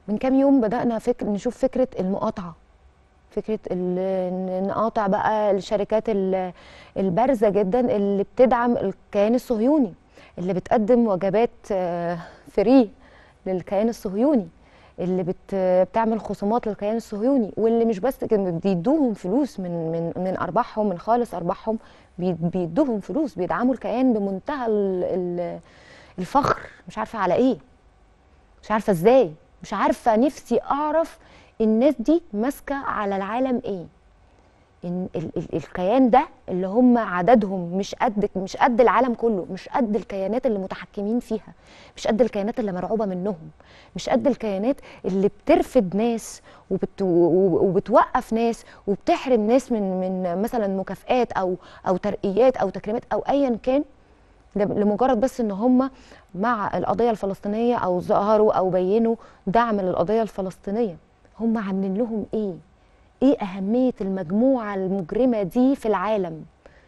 من كام يوم بدانا فكر نشوف فكره المقاطعه فكره ال- ان نقاطع بقى الشركات ال- البارزه جدا اللي بتدعم الكيان الصهيوني اللي بتقدم وجبات آه، فري للكيان الصهيوني اللي بت بتعمل خصومات للكيان الصهيوني واللي مش بس كده بيدوهم فلوس من من من ارباحهم من خالص ارباحهم بي- بيدوهم فلوس بيدعموا الكيان بمنتهى ال- ال- الفخر مش عارفه على ايه مش عارفه ازاي مش عارفه نفسي اعرف الناس دي ماسكه على العالم ايه إن ال ال الكيان ده اللي هم عددهم مش قد مش قد العالم كله مش قد الكيانات اللي متحكمين فيها مش قد الكيانات اللي مرعوبه منهم مش قد الكيانات اللي بترفد ناس وبت وبتوقف ناس وبتحرم ناس من من مثلا مكافآت او او ترقيات او تكريمات او ايا كان لم- لمجرد بس ان هم مع القضيه الفلسطينيه او ظهروا او بينوا دعم للقضيه الفلسطينيه هم عاملين لهم ايه ايه اهميه المجموعه المجرمه دي في العالم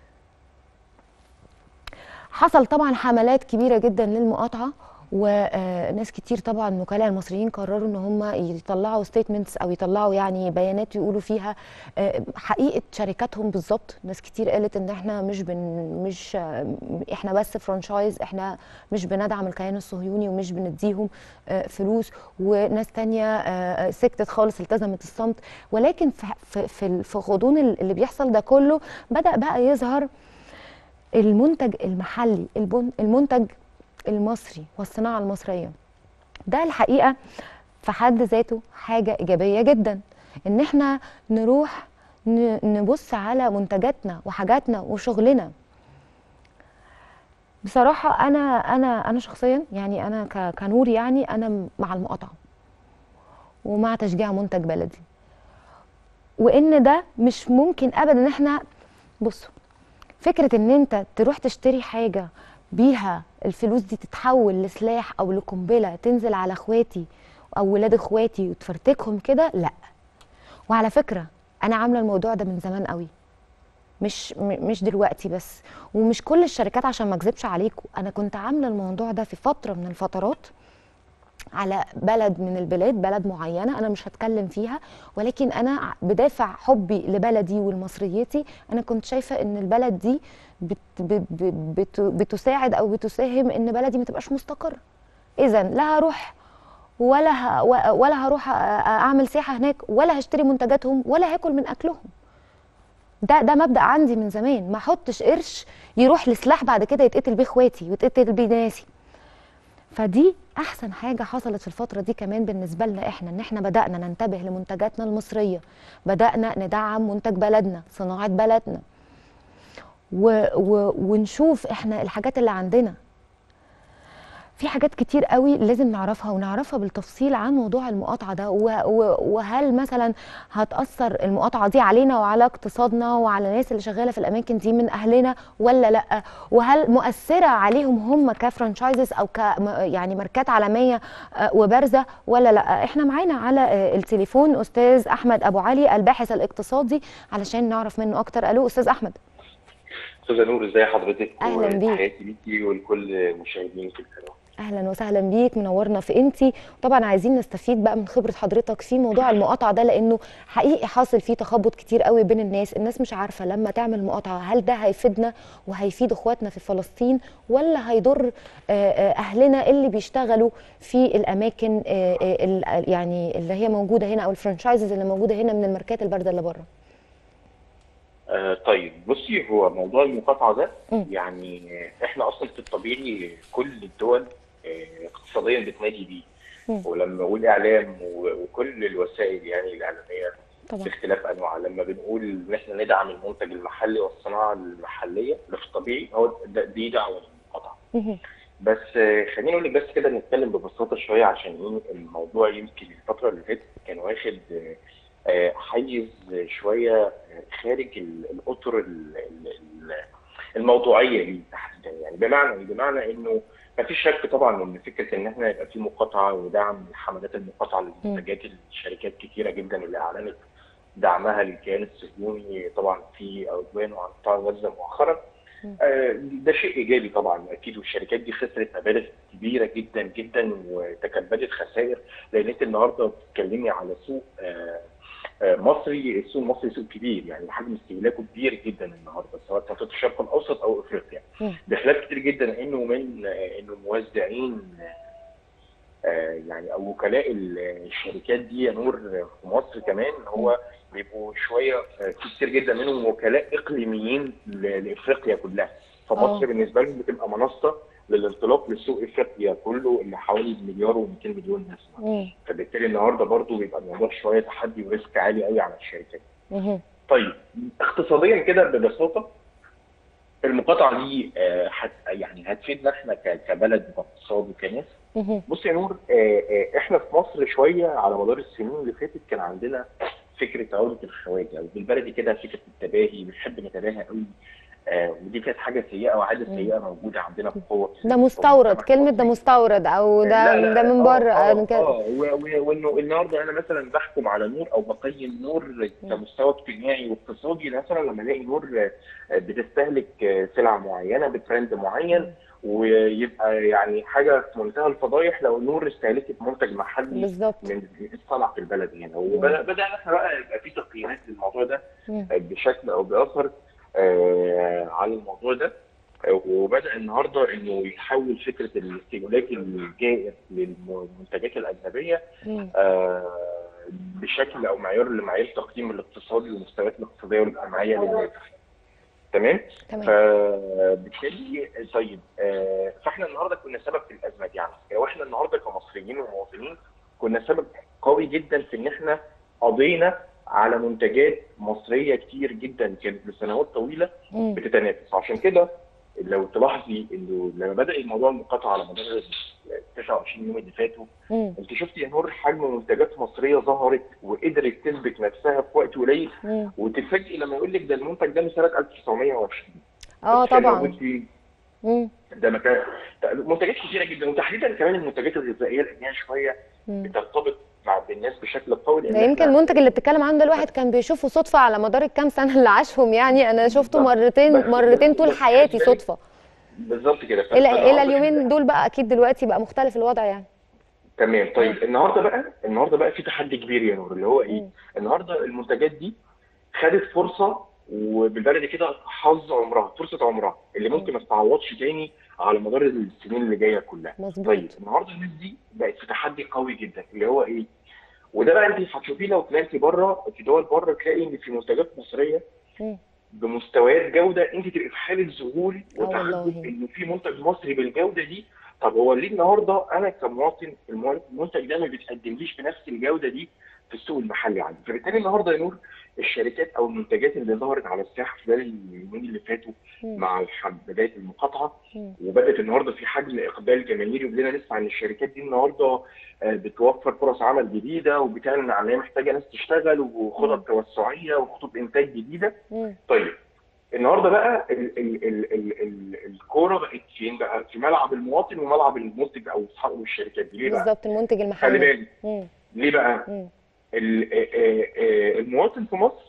حصل طبعا حملات كبيره جدا للمقاطعه وناس كتير طبعا وكلاء المصريين قرروا ان هم يطلعوا ستيتمنتس او يطلعوا يعني بيانات يقولوا فيها آه، حقيقه شركاتهم بالظبط ناس كتير قالت ان احنا مش بن مش آه، احنا بس فرانشايز احنا مش بندعم الكيان الصهيوني ومش بنديهم آه، فلوس وناس تانية آه، سكتت خالص التزمت الصمت ولكن في في في في غضون اللي بيحصل ده كله بدا بقى يظهر المنتج المحلي البن- المنتج المصري والصناعه المصريه ده الحقيقه في حد ذاته حاجه ايجابيه جدا ان احنا نروح ن- نبص على منتجاتنا وحاجاتنا وشغلنا بصراحه انا انا انا شخصيا يعني انا ك- كنور يعني انا مع المقاطعه ومع تشجيع منتج بلدي وان ده مش ممكن ابدا ان احنا بصوا فكره ان انت تروح تشتري حاجه بيها الفلوس دي تتحول لسلاح او لقنبله تنزل على اخواتي او ولاد اخواتي وتفرتكهم كده لا وعلى فكره انا عامله الموضوع ده من زمان قوي مش م- مش دلوقتي بس ومش كل الشركات عشان ما اكذبش عليكم انا كنت عامله الموضوع ده في فتره من الفترات على بلد من البلاد بلد معينه انا مش هتكلم فيها ولكن انا بدافع حبي لبلدي ولمصريتي انا كنت شايفه ان البلد دي بت ب- ب- بت بتساعد او بتساهم ان بلدي ما تبقاش مستقره اذا لا هروح ولا ه... ولا هروح أ- اعمل سياحه هناك ولا هشتري منتجاتهم ولا هاكل من اكلهم ده ده مبدا عندي من زمان ما احطش قرش يروح لسلاح بعد كده يتقتل بيه اخواتي ويتقتل بيه ناسي فدي احسن حاجه حصلت في الفتره دي كمان بالنسبه لنا احنا ان احنا بدانا ننتبه لمنتجاتنا المصريه بدانا ندعم منتج بلدنا صناعه بلدنا و و ونشوف احنا الحاجات اللي عندنا في حاجات كتير قوي لازم نعرفها ونعرفها بالتفصيل عن موضوع المقاطعه ده و و وهل مثلا هتاثر المقاطعه دي علينا وعلى اقتصادنا وعلى الناس اللي شغاله في الاماكن دي من اهلنا ولا لا وهل مؤثره عليهم هم كفرانشايزز او ك يعني ماركات عالميه آه، وبارزه ولا لا احنا معانا على آه، التليفون استاذ احمد ابو علي الباحث الاقتصادي علشان نعرف منه اكتر الو استاذ احمد استاذه نور ازي حضرتك أهلاً بيك. وتحياتي ليكي ولكل مشاهدينك الكرام اهلا وسهلا بيك منورنا في انتي طبعا عايزين نستفيد بقى من خبره حضرتك في موضوع المقاطعه ده لانه حقيقي حاصل فيه تخبط كتير قوي بين الناس الناس مش عارفه لما تعمل مقاطعه هل ده هيفيدنا وهيفيد اخواتنا في فلسطين ولا هيضر آه، آه، اهلنا اللي بيشتغلوا في الاماكن آه، آه، ال- يعني اللي هي موجوده هنا او الفرانشايزز اللي موجوده هنا من الماركات البارده اللي بره آه طيب بصي هو موضوع المقاطعه ده مم. يعني احنا اصلا في الطبيعي كل الدول آه، اقتصاديا بتنادي بيه مم. ولما اقول اعلام و- وكل الوسائل يعني الاعلاميه طبعا باختلاف انواعها لما بنقول ان احنا ندعم المنتج المحلي والصناعه المحليه ده في الطبيعي هو ده- دي دعوه للمقاطعه مهم. بس آه، خليني اقول لك بس كده نتكلم ببساطه شويه عشان ايه الموضوع يمكن الفتره اللي فاتت كان واخد آه، آه، حيز شويه آه، خارج ال- الاطر ال- ال- ال- الموضوعيه ليه تحديدا يعني بمعنى بمعنى انه ما فيش شك طبعا ان فكره ان احنا يبقى في مقاطعه ودعم حملات المقاطعه لمنتجات الشركات كتيره جدا اللي اعلنت دعمها للكيان الصهيوني طبعا في عدوانه على قطاع غزه مؤخرا مم. آه، ده شيء ايجابي طبعا اكيد والشركات دي خسرت مبالغ كبيره جدا جدا وتكبدت خسائر لان انت النهارده بتتكلمي على سوق آه، آه، مصري السوق المصري سوق كبير يعني حجم استهلاكه كبير جدا النهارده سواء في منطقه الشرق الاوسط او افريقيا مم. بخلاف كتير جدا انه من آه، انه موزعين آه، يعني او وكلاء ال- الشركات دي يا نور في مصر كمان هو بيبقوا شويه آه، في كتير جدا منهم وكلاء اقليميين ل- لافريقيا كلها فمصر آه. بالنسبه لهم بتبقى منصه للانطلاق لسوق افريقيا كله اللي حوالي مليار و200 مليون نسمه مم. فبالتالي النهارده برضو بيبقى الموضوع شويه تحدي وريسك عالي قوي على الشركات مهم. طيب اقتصاديا كده ببساطه المقاطعه دي آه، هت يعني هتفيدنا احنا ك- كبلد واقتصاد وكناس مهم. بص يا نور آه، آه، احنا في مصر شويه على مدار السنين اللي فاتت كان عندنا فكره عوده الخواجه او بالبلدي كده فكره التباهي بنحب نتباهى قوي آه، ودي كانت حاجه سيئه وعاده مم. سيئه موجوده عندنا بقوه ده مستورد كلمة ده مستورد او ده لا لا ده من آه، بره اه أنا كده- اه و- و- وانه النهارده انا مثلا بحكم على نور او بقيم نور كمستوى اجتماعي واقتصادي مثلا لما الاقي نور آه، بتستهلك آه، سلع معينه بترند معين ويبقى يعني حاجه في منتهى الفضايح لو نور استهلكت منتج محلي بالظبط من الصنع في البلد هنا وبدانا احنا بقى يبقى في تقييمات للموضوع ده مم. بشكل او باخر آه، على الموضوع ده آه، وبدا النهارده انه يحول فكره الاستهلاك الجائر للمنتجات الاجنبيه مم. آه، بشكل او معيار لمعايير التقييم الاقتصادي والمستويات الاقتصاديه والاجتماعيه للناس تمام تمام فبالتالي طيب آه، فاحنا النهارده كنا سبب في الازمه دي يعني واحنا النهارده كمصريين ومواطنين كنا سبب قوي جدا في ان احنا قضينا على منتجات مصريه كتير جدا كانت لسنوات طويله مم. بتتنافس عشان كده لو تلاحظي انه لما بدا الموضوع المقاطعه على مدار ال 29 يوم اللي فاتوا مم. انت شفت يا نور حجم منتجات مصريه ظهرت وقدرت تثبت نفسها في وقت قليل مم. وتتفاجئي لما يقول لك ده المنتج ده من سنه 1920 اه بس كان طبعا موجود فيه مم. ده مكان منتجات كتيره جدا وتحديدا كمان المنتجات الغذائيه لانها شويه مم. بترتبط مع الناس بشكل قوي لان ده يمكن إحنا- المنتج اللي بتتكلم عنه ده الواحد كان بيشوفه صدفة على مدار الكام سنة اللي عاشهم يعني أنا شفته بالظبط. مرتين بس- مرتين طول بس- حياتي بس- صدفة بالظبط كده إلى فالنهاردة إلى اليومين إحنا- دول بقى أكيد دلوقتي بقى مختلف الوضع يعني تمام طيب النهارده بقى النهارده بقى في تحدي كبير يا نور اللي هو ايه؟ مم. النهارده المنتجات دي خدت فرصه وبالبلدي كده حظ عمرها فرصه عمرها اللي ممكن ما تتعوضش تاني على مدار السنين اللي جايه كلها. مظبوط طيب النهارده الناس دي بقت في تحدي قوي جدا اللي هو ايه؟ وده بقى انت هتشوفيه لو طلعتي بره في دول بره تلاقي ان في منتجات مصريه مم. بمستويات جوده انت تبقي في حاله ذهول آه وتعجب والله. انه في منتج مصري بالجوده دي طب هو ليه النهارده انا كمواطن المو- المنتج ده ما بيتقدمليش بنفس الجوده دي في السوق المحلي عندي فبالتالي النهارده يا نور الشركات او المنتجات اللي ظهرت على الساحه خلال اليومين اللي فاتوا مم. مع الح- بدايه المقاطعه مم. وبدات النهارده في حجم اقبال جماهيري وبدنا نسمع ان الشركات دي النهارده آه، بتوفر فرص عمل جديده وبتعلن عن ان هي محتاجه ناس تشتغل وخطط توسعيه وخطوط انتاج جديده مم. طيب النهارده بقى ال ال ال ال ال الكوره بقت فين بقى؟ في ملعب المواطن وملعب المنتج او اصحاب الشركات دي ليه بقى؟ بالظبط المنتج خلي المحلي بالك مم. ليه بقى؟ مم. ال- آه، آه، آه، المواطن في مصر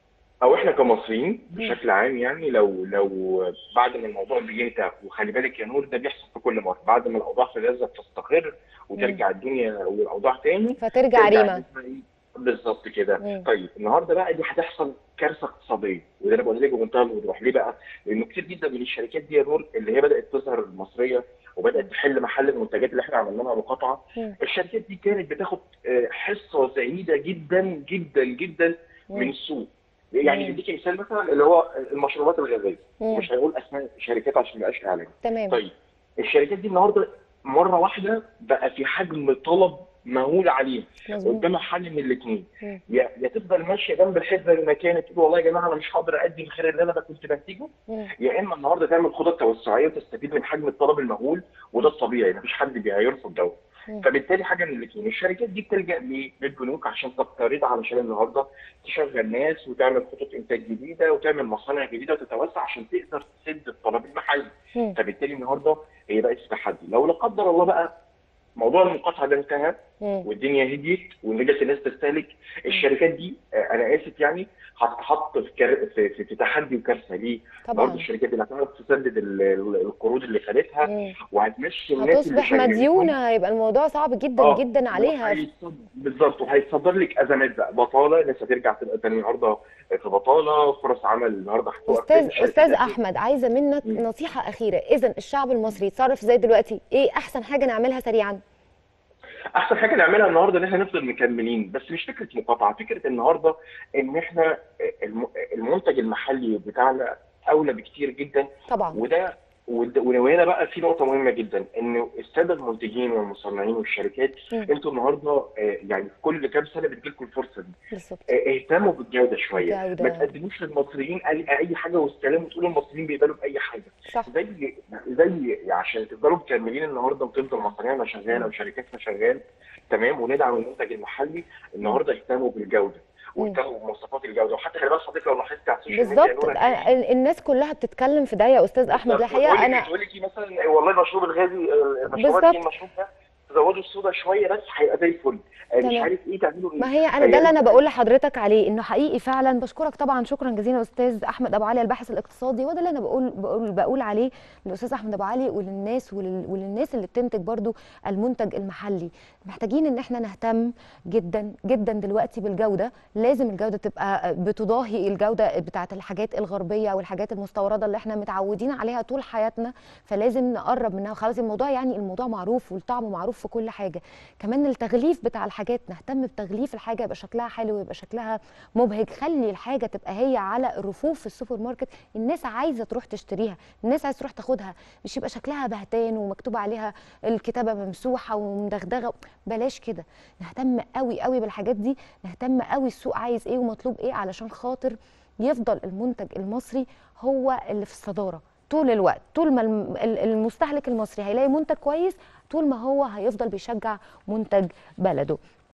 او احنا كمصريين بشكل عام يعني لو لو بعد ما الموضوع بيهدى وخلي بالك يا نور ده بيحصل في كل مره بعد ما الاوضاع في غزه تستقر وترجع الدنيا والاوضاع تاني فترجع ترجع ريما النسبة إيه؟ بالظبط كده مم. طيب النهارده بقى دي هتحصل كارثه اقتصاديه وده انا بقول لك بمنتهى الوضوح ليه بقى؟ لانه كتير جدا من الشركات دي يا نور اللي هي بدات تظهر المصريه وبدات تحل محل المنتجات اللي احنا عملنا لها مقاطعه مم. الشركات دي كانت بتاخد آه، حصه زهيده جدا جدا جدا من مم. السوق يعني مم. اديك مثال مثلا اللي هو المشروبات الغازيه مم. مش هنقول اسماء شركات عشان ما يبقاش اعلان تمام طيب الشركات دي النهارده مره واحده بقى في حجم طلب مهول عليها مظبوط قدامها حل من الاثنين مم. يا يا تفضل ماشيه جنب الحزب زي ما كانت تقول والله يا جماعه انا مش هقدر اقدم غير اللي انا كنت بنتجه مم. يا اما النهارده تعمل خطط توسعيه وتستفيد من حجم الطلب المهول وده الطبيعي مفيش حد بي- هيرفض ده مم. فبالتالي حاجه من الاثنين الشركات دي بتلجا ل- للبنوك عشان تقترض علشان النهارده تشغل ناس وتعمل خطوط انتاج جديده وتعمل مصانع جديده وتتوسع عشان تقدر تسد الطلب المحلي مم. فبالتالي النهارده هي بقت في تحدي لو لا قدر الله بقى موضوع المقاطعه ده انتهى مم. والدنيا هديت ورجعت الناس تستهلك الشركات دي آه، انا اسف يعني هتتحط في, كر... في, في, في تحدي وكارثه ليه؟ برضه طبعا الشركات اللي هتعرف تسدد ال- ال- القروض اللي خدتها مم. وهتمشي الناس اللي هتصبح شغالين مديونة هيبقى الموضوع صعب جدا اه جدا عليها وهيصد- بالظبط وهيتصدر لك ازمات بقى بطاله الناس هترجع تبقى تاني النهارده في بطاله فرص عمل النهارده هتوقف استاذ تاني شركات استاذ هتقفل. احمد عايزه منك مم. نصيحه اخيره اذا الشعب المصري يتصرف ازاي دلوقتي ايه احسن حاجه نعملها سريعا احسن حاجه نعملها النهارده ان احنا نفضل مكملين بس مش فكره مقاطعه فكره النهارده ان احنا الم- المنتج المحلي بتاعنا اولى بكتير جدا طبعا وده وده- وهنا بقى في نقطة مهمة جدا إن السادة المنتجين والمصنعين والشركات مم. أنتوا النهاردة آه، يعني في كل كام سنة بتجيلكم الفرصة دي بالظبط آه، اهتموا بالجودة شوية الجودة. ما تقدموش للمصريين أي أي حاجة واستلموا تقولوا المصريين بيقبلوا بأي حاجة صح زي زي عشان تفضلوا مكملين النهارده وتفضل مصانعنا شغاله وشركاتنا شغال تمام وندعم المنتج المحلي النهارده اهتموا بالجوده واهتموا بمواصفات الجوده وحتى خلي بالك حضرتك لو لاحظت على السوشيال ميديا بالظبط نور أ- ال- الناس كلها بتتكلم في ده يا استاذ احمد الحقيقه انا تقول لك مثلا والله المشروب الغازي المشروبات بالظبط. دي المشروب ده تزودوا الصودا شويه بس هيبقى زي الفل آه، مش تمام. عارف ايه تعملوا ايه ما هي انا ده اللي انا بقول لحضرتك عليه انه حقيقي فعلا بشكرك طبعا شكرا جزيلا استاذ احمد ابو علي الباحث الاقتصادي وده اللي انا بقول بقول, بقول عليه للاستاذ احمد ابو علي وللناس ولل وللناس اللي بتنتج برضو المنتج المحلي محتاجين ان احنا نهتم جدا جدا دلوقتي بالجوده لازم الجوده تبقى بتضاهي الجوده بتاعه الحاجات الغربيه والحاجات المستورده اللي احنا متعودين عليها طول حياتنا فلازم نقرب منها خلاص الموضوع يعني الموضوع معروف والطعم معروف في كل حاجه كمان التغليف بتاع الحاجات نهتم بتغليف الحاجه يبقى شكلها حلو ويبقى شكلها مبهج خلي الحاجه تبقى هي على الرفوف في السوبر ماركت الناس عايزه تروح تشتريها الناس عايزه تروح تاخدها مش يبقى شكلها بهتان ومكتوب عليها الكتابه ممسوحه ومدغدغه بلاش كده نهتم قوي قوي بالحاجات دي نهتم قوي السوق عايز ايه ومطلوب ايه علشان خاطر يفضل المنتج المصري هو اللي في الصداره طول الوقت طول ما الم- ال- المستهلك المصري هيلاقي منتج كويس طول ما هو هيفضل بيشجع منتج بلده